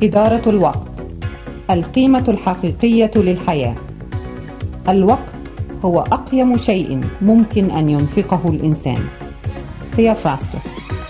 إدارة الوقت القيمة الحقيقية للحياة الوقت هو أقيم شيء ممكن أن ينفقه الإنسان ثيافراستوس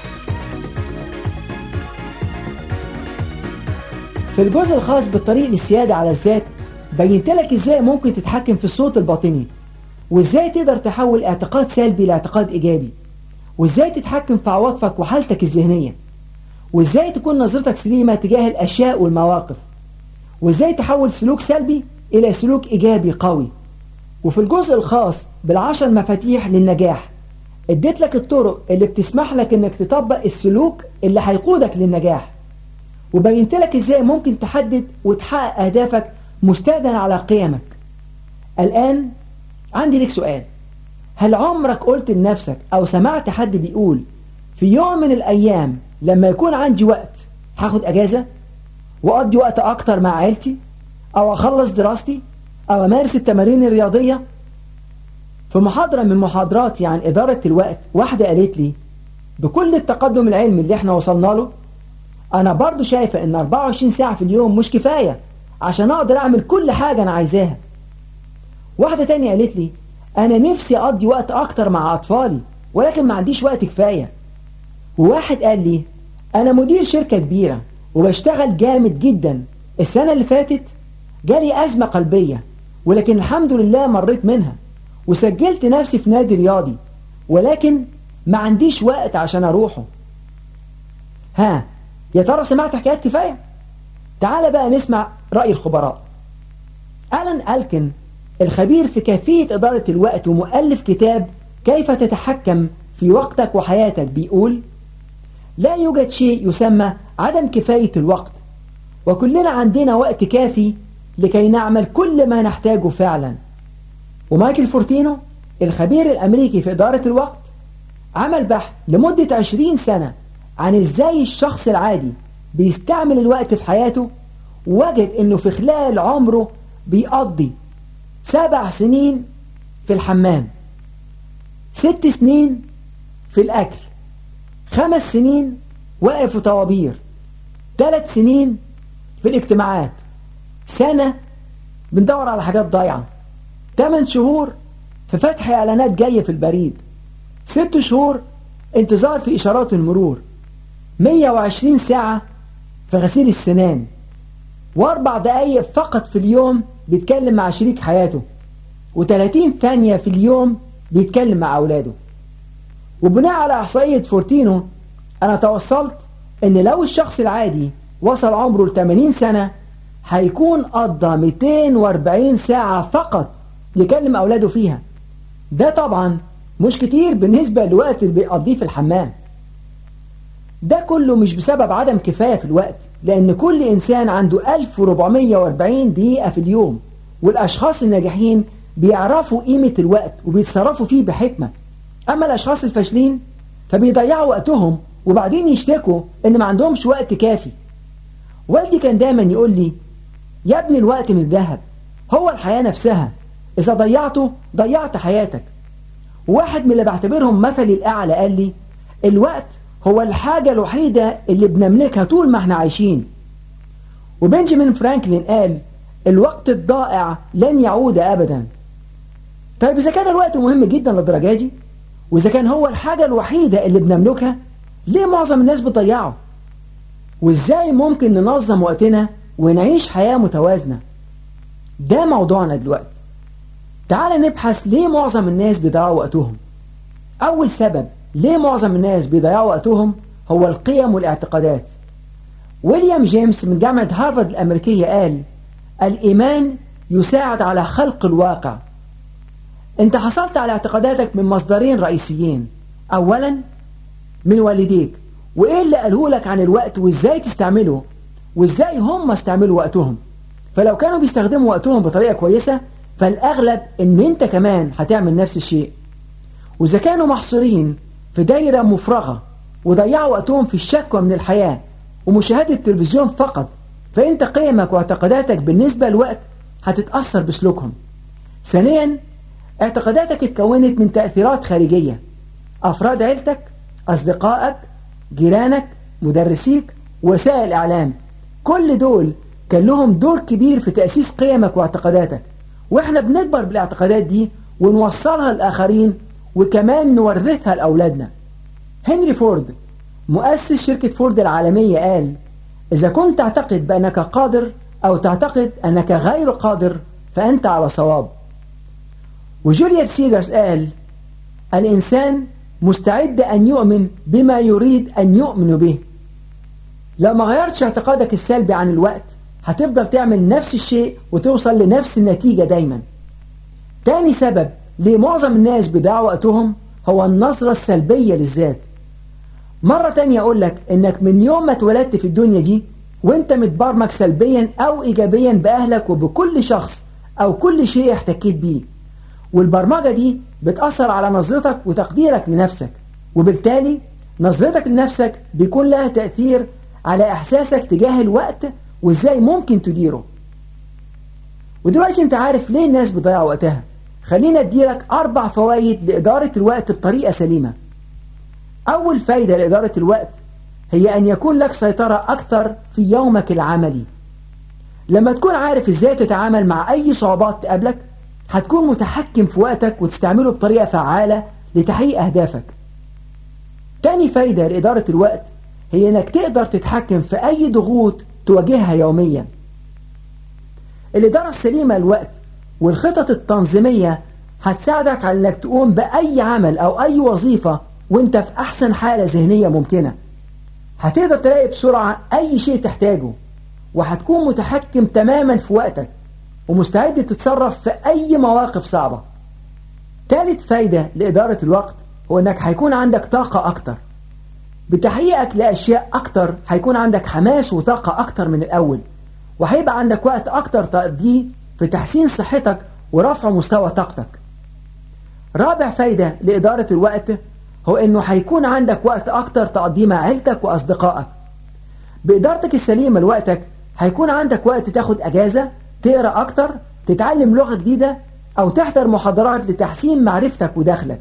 في الجزء الخاص بالطريق للسيادة على الذات بينت لك ازاي ممكن تتحكم في الصوت الباطني وازاي تقدر تحول اعتقاد سلبي لاعتقاد ايجابي وازاي تتحكم في عواطفك وحالتك الذهنية وازاي تكون نظرتك سليمة تجاه الاشياء والمواقف وازاي تحول سلوك سلبي الى سلوك ايجابي قوي وفي الجزء الخاص بالعشر مفاتيح للنجاح اديت لك الطرق اللي بتسمح لك انك تطبق السلوك اللي هيقودك للنجاح وبينت لك ازاي ممكن تحدد وتحقق اهدافك مستندا على قيمك الان عندي لك سؤال هل عمرك قلت لنفسك او سمعت حد بيقول في يوم من الايام لما يكون عندي وقت هاخد اجازة واقضي وقت اكتر مع عيلتي او اخلص دراستي او امارس التمارين الرياضية في محاضرة من محاضراتي عن ادارة الوقت واحدة قالت لي بكل التقدم العلمي اللي احنا وصلنا له انا برضو شايفة ان 24 ساعة في اليوم مش كفاية عشان اقدر اعمل كل حاجة انا عايزاها واحدة تانية قالت لي انا نفسي اقضي وقت اكتر مع اطفالي ولكن ما عنديش وقت كفاية وواحد قال لي انا مدير شركة كبيرة وبشتغل جامد جدا السنة اللي فاتت جالي ازمة قلبية ولكن الحمد لله مريت منها وسجلت نفسي في نادي رياضي ولكن ما عنديش وقت عشان اروحه ها يا ترى سمعت حكايات كفاية تعال بقى نسمع رأي الخبراء ألان ألكن الخبير في كيفية إدارة الوقت ومؤلف كتاب كيف تتحكم في وقتك وحياتك بيقول لا يوجد شيء يسمى عدم كفاية الوقت وكلنا عندنا وقت كافي لكي نعمل كل ما نحتاجه فعلا ومايكل فورتينو الخبير الأمريكي في إدارة الوقت عمل بحث لمدة 20 سنة عن ازاي الشخص العادي بيستعمل الوقت في حياته وجد انه في خلال عمره بيقضي سبع سنين في الحمام ست سنين في الأكل خمس سنين واقف في طوابير ثلاث سنين في الاجتماعات سنة بندور على حاجات ضايعة ثمان شهور في فتح إعلانات جاية في البريد ست شهور انتظار في إشارات المرور 120 ساعة في غسيل السنان واربع دقايق فقط في اليوم بيتكلم مع شريك حياته و30 ثانية في اليوم بيتكلم مع أولاده وبناء على إحصائية فورتينو أنا توصلت إن لو الشخص العادي وصل عمره ل 80 سنة هيكون قضى 240 ساعة فقط يكلم أولاده فيها ده طبعا مش كتير بالنسبة للوقت اللي بيقضيه في الحمام ده كله مش بسبب عدم كفاية في الوقت لأن كل إنسان عنده 1440 دقيقة في اليوم والأشخاص الناجحين بيعرفوا قيمة الوقت وبيتصرفوا فيه بحكمة أما الأشخاص الفاشلين فبيضيعوا وقتهم وبعدين يشتكوا إن ما عندهمش وقت كافي والدي كان دايما يقول لي يا ابني الوقت من الذهب هو الحياة نفسها إذا ضيعته ضيعت حياتك وواحد من اللي بعتبرهم مثلي الأعلى قال لي الوقت هو الحاجة الوحيدة اللي بنملكها طول ما احنا عايشين وبنجامين فرانكلين قال الوقت الضائع لن يعود أبدا طيب إذا كان الوقت مهم جدا للدرجة دي وإذا كان هو الحاجة الوحيدة اللي بنملكها ليه معظم الناس بتضيعه وإزاي ممكن ننظم وقتنا ونعيش حياة متوازنة ده موضوعنا دلوقتي تعال نبحث ليه معظم الناس بيضيعوا وقتهم أول سبب ليه معظم الناس بيضيعوا وقتهم هو القيم والاعتقادات ويليام جيمس من جامعة هارفارد الأمريكية قال الإيمان يساعد على خلق الواقع انت حصلت على اعتقاداتك من مصدرين رئيسيين أولا من والديك وإيه اللي قاله لك عن الوقت وإزاي تستعمله وإزاي هم استعملوا وقتهم فلو كانوا بيستخدموا وقتهم بطريقة كويسة فالأغلب إن أنت كمان هتعمل نفس الشيء وإذا كانوا محصورين في دايرة مفرغة وضيعوا وقتهم في الشكوى من الحياة ومشاهدة التلفزيون فقط فأنت قيمك واعتقاداتك بالنسبة للوقت هتتأثر بسلوكهم ثانيا اعتقاداتك اتكونت من تأثيرات خارجية أفراد عيلتك أصدقائك جيرانك مدرسيك وسائل الإعلام كل دول كان لهم دور كبير في تأسيس قيمك واعتقاداتك واحنا بنكبر بالاعتقادات دي ونوصلها للآخرين وكمان نورثها لأولادنا هنري فورد مؤسس شركة فورد العالمية قال إذا كنت تعتقد بأنك قادر أو تعتقد أنك غير قادر فأنت على صواب وجوليet سيدرز قال الإنسان مستعد أن يؤمن بما يريد أن يؤمن به لو ما غيرتش اعتقادك السلبي عن الوقت هتفضل تعمل نفس الشيء وتوصل لنفس النتيجة دايما تاني سبب ليه معظم الناس بيضيعوا وقتهم هو النظرة السلبية للذات مرة تانية أقول لك إنك من يوم ما اتولدت في الدنيا دي وإنت متبرمج سلبيا أو إيجابيا بأهلك وبكل شخص أو كل شيء احتكيت بيه والبرمجة دي بتأثر على نظرتك وتقديرك لنفسك وبالتالي نظرتك لنفسك بيكون لها تأثير على إحساسك تجاه الوقت وإزاي ممكن تديره ودلوقتي أنت عارف ليه الناس بتضيع وقتها خلينا أديلك أربع فوائد لإدارة الوقت بطريقة سليمة أول فايدة لإدارة الوقت هي أن يكون لك سيطرة أكثر في يومك العملي لما تكون عارف إزاي تتعامل مع أي صعوبات تقابلك هتكون متحكم في وقتك وتستعمله بطريقة فعالة لتحقيق أهدافك تاني فايدة لإدارة الوقت هي أنك تقدر تتحكم في أي ضغوط تواجهها يوميا الإدارة السليمة للوقت والخطط التنظيمية هتساعدك على أنك تقوم بأي عمل أو أي وظيفة وانت في أحسن حالة ذهنية ممكنة هتقدر تلاقي بسرعة أي شيء تحتاجه وهتكون متحكم تماما في وقتك ومستعد تتصرف في أي مواقف صعبة ثالث فايدة لإدارة الوقت هو أنك هيكون عندك طاقة أكتر بتحقيقك لأشياء أكتر هيكون عندك حماس وطاقة أكتر من الأول وهيبقى عندك وقت أكتر تقضيه في تحسين صحتك ورفع مستوى طاقتك رابع فايدة لإدارة الوقت هو أنه هيكون عندك وقت أكتر تقضيه مع عيلتك وأصدقائك بإدارتك السليمة لوقتك هيكون عندك وقت تاخد أجازة تقرأ أكتر تتعلم لغة جديدة أو تحضر محاضرات لتحسين معرفتك ودخلك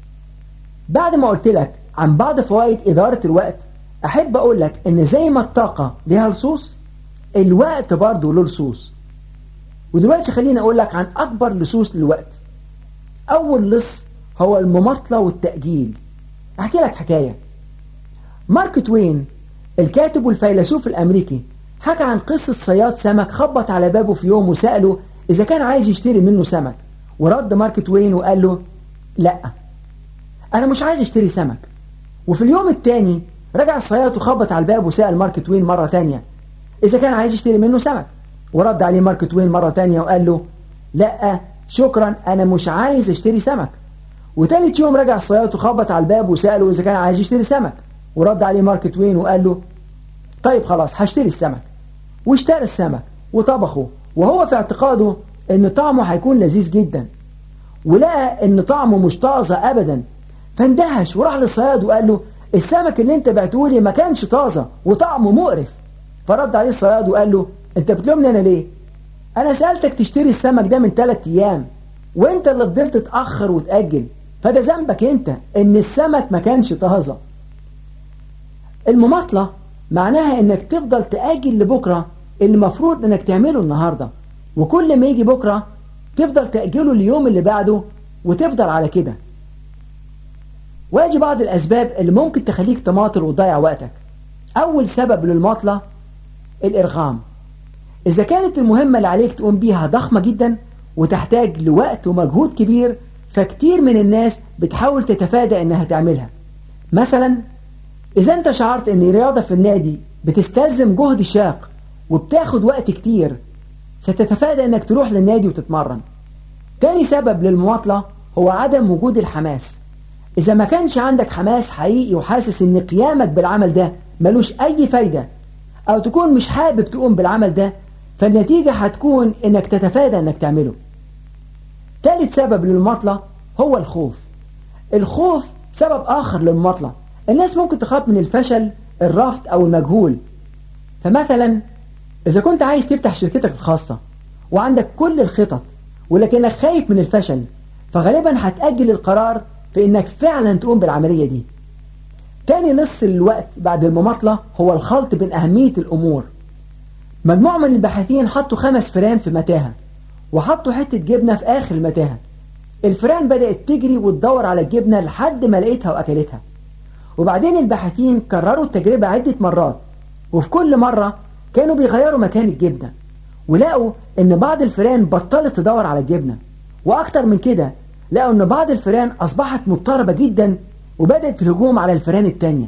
بعد ما قلت لك عن بعض فوائد إدارة الوقت أحب أقول لك إن زي ما الطاقة ليها لصوص الوقت برضه له لصوص ودلوقتي خليني أقول لك عن أكبر لصوص للوقت أول لص هو المماطلة والتأجيل أحكي لك حكاية مارك توين الكاتب والفيلسوف الأمريكي حكى عن قصة صياد سمك خبط على بابه في يوم وسأله إذا كان عايز يشتري منه سمك ورد مارك توين وقال له لا أنا مش عايز اشتري سمك وفي اليوم التاني رجع الصياد وخبط على الباب وسأل مارك توين مرة تانية إذا كان عايز يشتري منه سمك ورد عليه مارك توين مرة تانية وقال له لا شكرا أنا مش عايز اشتري سمك وتالت يوم رجع الصياد وخبط على الباب وسأله إذا كان عايز يشتري سمك ورد عليه مارك توين وقال له طيب خلاص هشتري السمك واشترى السمك وطبخه وهو في اعتقاده ان طعمه هيكون لذيذ جدا ولقى ان طعمه مش طازة ابدا فاندهش وراح للصياد وقال له السمك اللي انت بعته لي ما كانش طازة وطعمه مقرف فرد عليه الصياد وقال له انت بتلومني انا ليه انا سألتك تشتري السمك ده من ثلاث ايام وانت اللي فضلت تأخر وتأجل فده ذنبك انت ان السمك ما كانش طازة المماطلة معناها انك تفضل تأجل لبكرة اللي المفروض انك تعمله النهاردة وكل ما يجي بكرة تفضل تأجله اليوم اللي بعده وتفضل على كده واجي بعض الأسباب اللي ممكن تخليك تماطل وتضيع وقتك أول سبب للماطلة الإرغام إذا كانت المهمة اللي عليك تقوم بيها ضخمة جدا وتحتاج لوقت ومجهود كبير فكتير من الناس بتحاول تتفادى إنها تعملها مثلا إذا أنت شعرت إن الرياضة في النادي بتستلزم جهد شاق وبتاخد وقت كتير ستتفادى إنك تروح للنادي وتتمرن تاني سبب للمماطلة هو عدم وجود الحماس إذا ما كانش عندك حماس حقيقي وحاسس إن قيامك بالعمل ده ملوش أي فايدة أو تكون مش حابب تقوم بالعمل ده فالنتيجة هتكون إنك تتفادى إنك تعمله ثالث سبب للمطلة هو الخوف الخوف سبب آخر للمطلة الناس ممكن تخاف من الفشل الرفض أو المجهول فمثلا إذا كنت عايز تفتح شركتك الخاصة وعندك كل الخطط ولكنك خايف من الفشل فغالبا هتأجل القرار في إنك فعلا تقوم بالعملية دي تاني نص الوقت بعد المماطلة هو الخلط بين أهمية الأمور مجموعة من الباحثين حطوا خمس فران في متاهة وحطوا حتة جبنة في آخر المتاهة الفران بدأت تجري وتدور على الجبنة لحد ما لقيتها وأكلتها وبعدين الباحثين كرروا التجربة عدة مرات وفي كل مرة كانوا بيغيروا مكان الجبنة ولقوا ان بعض الفئران بطلت تدور على الجبنة واكتر من كده لقوا ان بعض الفئران اصبحت مضطربة جدا وبدأت في الهجوم على الفئران التانية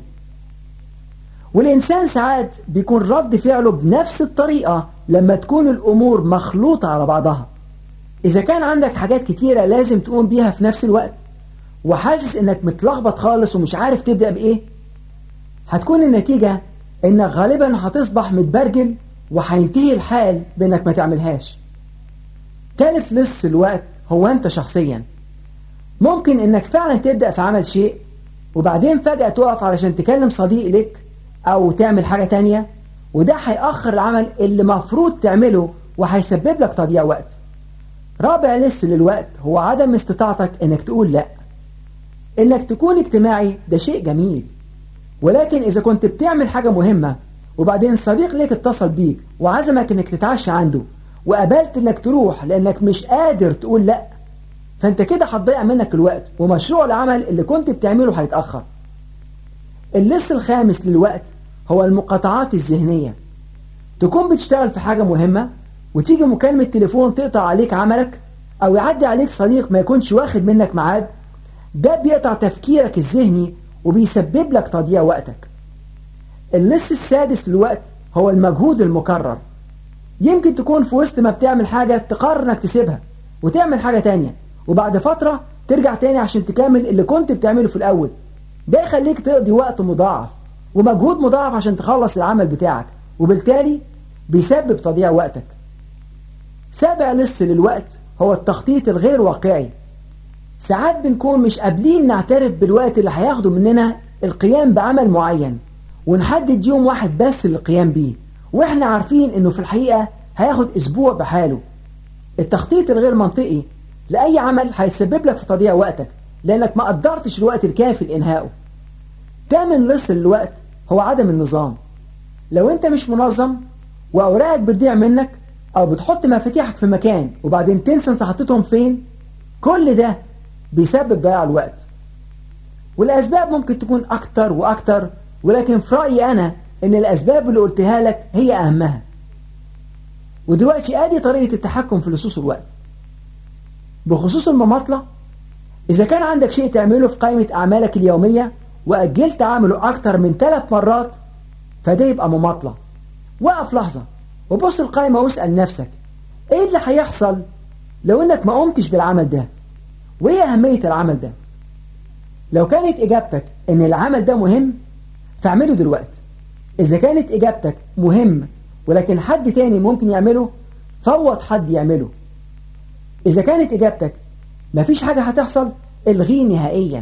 والإنسان ساعات بيكون رد فعله بنفس الطريقة لما تكون الأمور مخلوطة على بعضها إذا كان عندك حاجات كتيرة لازم تقوم بيها في نفس الوقت وحاسس إنك متلخبط خالص ومش عارف تبدأ بإيه هتكون النتيجة إنك غالبا هتصبح متبرجل وهينتهي الحال بإنك ما تعملهاش تالت لص الوقت هو أنت شخصيا ممكن إنك فعلا تبدأ في عمل شيء وبعدين فجأة تقف علشان تكلم صديق لك أو تعمل حاجة تانية وده هيأخر العمل اللي مفروض تعمله وهيسبب لك تضييع وقت رابع لص للوقت هو عدم استطاعتك انك تقول لا انك تكون اجتماعي ده شيء جميل ولكن اذا كنت بتعمل حاجة مهمة وبعدين صديق ليك اتصل بيك وعزمك انك تتعشى عنده وقبلت انك تروح لانك مش قادر تقول لا فانت كده هتضيع منك الوقت ومشروع العمل اللي كنت بتعمله هيتأخر اللص الخامس للوقت هو المقاطعات الذهنية تكون بتشتغل في حاجة مهمة وتيجي مكالمة تليفون تقطع عليك عملك أو يعدي عليك صديق ما يكونش واخد منك ميعاد ده بيقطع تفكيرك الذهني وبيسبب لك تضييع وقتك اللص السادس للوقت هو المجهود المكرر يمكن تكون في وسط ما بتعمل حاجة تقرر انك تسيبها وتعمل حاجة تانية وبعد فترة ترجع تاني عشان تكمل اللي كنت بتعمله في الأول ده يخليك تقضي وقت مضاعف ومجهود مضاعف عشان تخلص العمل بتاعك وبالتالي بيسبب تضييع وقتك سابع لص للوقت هو التخطيط الغير واقعي ساعات بنكون مش قابلين نعترف بالوقت اللي هياخده مننا القيام بعمل معين ونحدد يوم واحد بس للقيام بيه واحنا عارفين انه في الحقيقة هياخد اسبوع بحاله التخطيط الغير منطقي لأي عمل هيسبب لك في تضييع وقتك لأنك ما قدرتش الوقت الكافي لإنهائه تامن لص للوقت هو عدم النظام لو انت مش منظم وأوراقك بتضيع منك أو بتحط مفاتيحك في مكان وبعدين تنسى انت حطيتهم فين كل ده بيسبب ضياع الوقت والأسباب ممكن تكون أكتر وأكتر ولكن في رأيي أنا إن الأسباب اللي قلتها لك هي أهمها ودلوقتي آدي طريقة التحكم في لصوص الوقت بخصوص المماطلة إذا كان عندك شيء تعمله في قائمة أعمالك اليومية وأجلت عمله أكتر من ثلاث مرات فده يبقى مماطلة وقف لحظة وبص القائمة واسأل نفسك إيه اللي هيحصل لو إنك ما قمتش بالعمل ده وإيه أهمية العمل ده لو كانت إجابتك إن العمل ده مهم فاعمله دلوقتي إذا كانت إجابتك مهم ولكن حد تاني ممكن يعمله فوض حد يعمله إذا كانت إجابتك مفيش حاجة هتحصل الغيه نهائيا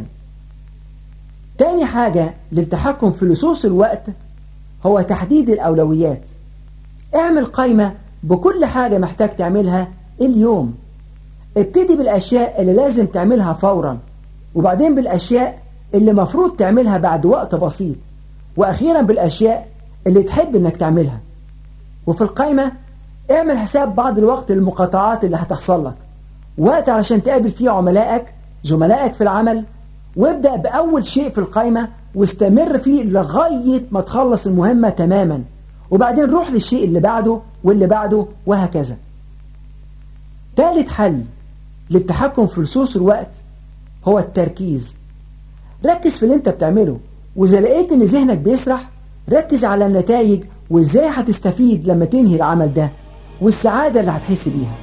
تاني حاجة للتحكم في لصوص الوقت هو تحديد الأولويات اعمل قائمة بكل حاجة محتاج تعملها اليوم ابتدي بالأشياء اللي لازم تعملها فورا وبعدين بالأشياء اللي مفروض تعملها بعد وقت بسيط وأخيرا بالأشياء اللي تحب انك تعملها وفي القائمة اعمل حساب بعض الوقت للمقاطعات اللي هتحصل لك وقت علشان تقابل فيه عملائك زملائك في العمل وابدأ بأول شيء في القائمة واستمر فيه لغاية ما تخلص المهمة تماما وبعدين روح للشيء اللي بعده واللي بعده وهكذا ثالث حل للتحكم في لصوص الوقت هو التركيز ركز في اللي انت بتعمله واذا لقيت ان ذهنك بيسرح ركز على النتائج وازاي هتستفيد لما تنهي العمل ده والسعادة اللي هتحس بيها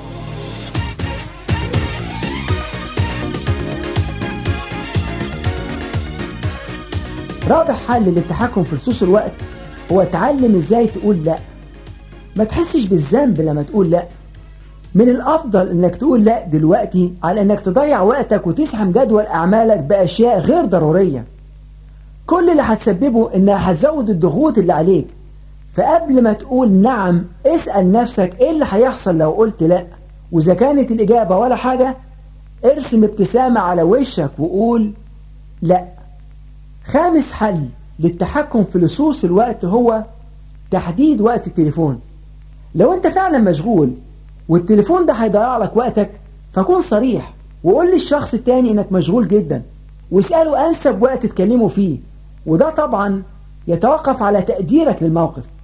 رابع حل للتحكم في لصوص الوقت هو تعلم ازاي تقول لا ما تحسش بالذنب لما تقول لا من الافضل انك تقول لا دلوقتي على انك تضيع وقتك وتزحم جدول اعمالك باشياء غير ضرورية كل اللي هتسببه انها هتزود الضغوط اللي عليك فقبل ما تقول نعم اسأل نفسك ايه اللي هيحصل لو قلت لا واذا كانت الاجابة ولا حاجة ارسم ابتسامة على وشك وقول لا خامس حل للتحكم في لصوص الوقت هو تحديد وقت التليفون لو انت فعلا مشغول والتليفون ده هيضيع لك وقتك فكون صريح وقول للشخص التاني انك مشغول جدا واسأله انسب وقت تكلمه فيه وده طبعا يتوقف على تقديرك للموقف